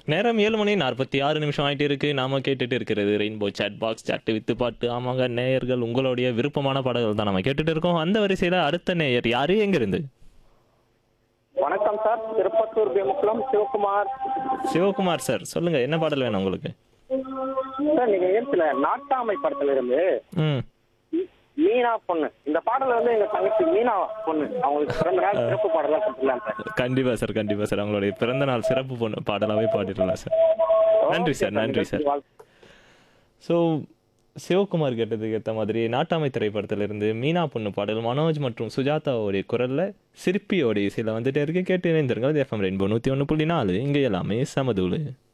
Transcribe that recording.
நேரம் ஏழு மணி நாற்பத்தி ஆறு நிமிஷம் ஆயிட்டு இருக்கு நாம கேட்டுட்டு இருக்கிறது rainbow chat box chat with பாட்டு ஆமாங்க நேயர்கள் உங்களுடைய விருப்பமான பாடல்கள் தான் நம்ம கேட்டுட்டு இருக்கோம் அந்த வரிசையில அடுத்த நேயர் யாரு எங்க இருந்து வணக்கம் சார் திருப்பத்தூர் பேமுக்குளம் சிவகுமார் சிவகுமார் சார் சொல்லுங்க என்ன பாடல் வேணும் உங்களுக்கு சார் நீங்க ஏத்துல நாட்டாமை படத்துல இருந்து ம் மீனா பொண்ணு இந்த பாடல் வந்து எங்க தங்கச்சி மீனா பொண்ணு அவங்களுக்கு பிறந்த நாள் சிறப்பு பாடலா கொடுத்துக்கலாம் சார் கண்டிப்பா சார் கண்டிப்பா சார் அவங்களுடைய பிறந்த நாள் சிறப்பு பொண்ணு பாடலாவே பாடிடலாம் சார் நன்றி சார் நன்றி சார் ஸோ சிவகுமார் கேட்டதுக்கு ஏற்ற மாதிரி நாட்டாமை திரைப்படத்திலிருந்து மீனா பொண்ணு பாடல் மனோஜ் மற்றும் சுஜாதாவோடைய குரல்ல சிற்பியோடைய இசையில் வந்துட்டே இருக்கு கேட்டு இணைந்திருங்கள் எஃப்எம் ரெயின்போ நூற்றி ஒன்று புள்ளி நாலு இங்கே எல்லாமே சமதூளு